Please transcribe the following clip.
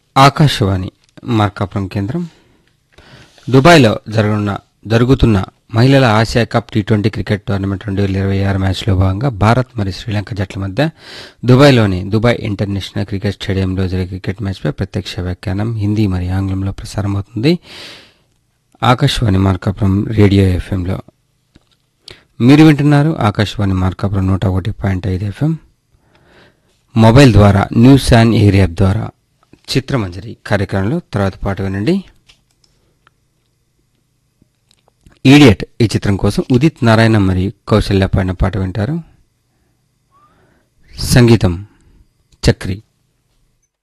ఆకాశవాణి మార్కాపురం కేంద్రం దుబాయ్లో జరగనున్న జరుగుతున్న మహిళల Asia cup T twenty cricket tournament రెండు వేల ఇరవై ఆరు మ్యాచ్లో భాగంగా భారత్ మరియు శ్రీలంక జట్ల మధ్య దుబాయ్లోని దుబాయ్ ఇంటర్నేషనల్ క్రికెట్ స్టేడియంలో జరిగే క్రికెట్ మ్యాచ్పై ప్రత్యక్ష వ్యాఖ్యానం హిందీ మరియు ఆంగ్లంలో ప్రసారమవుతుంది ఆకాశవాణి మార్కాపురం రేడియో ఎఫ్ఎంలో మీరు వింటున్నారు ఆకాశవాణి మార్కాపురం నూట ఒకటి పాయింట్ ఐదు ఎఫ్ఎం మొబైల్ ద్వారా న్యూస్ అండ్ ఏరియా ద్వారా చిత్రమంజరి కార్యక్రమంలో తర్వాత పాట వినండి ఈడియట్ ఈ చిత్రం కోసం ఉదిత్ నారాయణ మరియు కౌశల్య పాడిన పాట వింటారు సంగీతం చక్రి